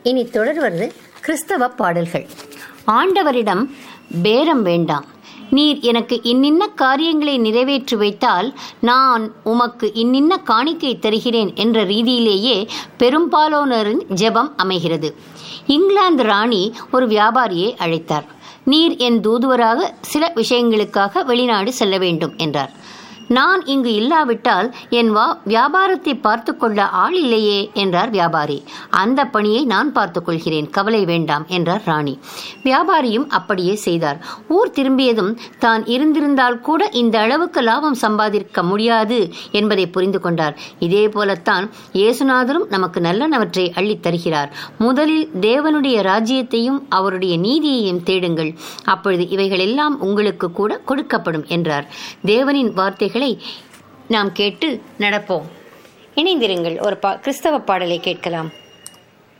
இனி தொடர்வது கிறிஸ்தவ பாடல்கள் ஆண்டவரிடம் பேரம் வேண்டாம் நீர் எனக்கு இன்னின்ன காரியங்களை நிறைவேற்றி வைத்தால் நான் உமக்கு இன்னின்ன காணிக்கை தருகிறேன் என்ற ரீதியிலேயே பெரும்பாலானோரின் ஜெபம் அமைகிறது இங்கிலாந்து ராணி ஒரு வியாபாரியை அழைத்தார் நீர் என் தூதுவராக சில விஷயங்களுக்காக வெளிநாடு செல்ல வேண்டும் என்றார் நான் இங்கு இல்லாவிட்டால் என் வா வியாபாரத்தை பார்த்து கொள்ள ஆள் இல்லையே என்றார் வியாபாரி அந்த பணியை நான் பார்த்துக் கொள்கிறேன் கவலை வேண்டாம் என்றார் ராணி வியாபாரியும் அப்படியே செய்தார் ஊர் திரும்பியதும் தான் இருந்திருந்தால் கூட இந்த அளவுக்கு லாபம் சம்பாதிக்க முடியாது என்பதை புரிந்து கொண்டார் இதே போலத்தான் இயேசுநாதரும் நமக்கு நல்லனவற்றை அள்ளித் தருகிறார் முதலில் தேவனுடைய ராஜ்யத்தையும் அவருடைய நீதியையும் தேடுங்கள் அப்பொழுது இவைகளெல்லாம் உங்களுக்கு கூட கொடுக்கப்படும் என்றார் தேவனின் வார்த்தைகளை நாம் கேட்டு நடப்போம் இணைந்திருங்கள் ஒரு பா கிறிஸ்தவ பாடலை கேட்கலாம்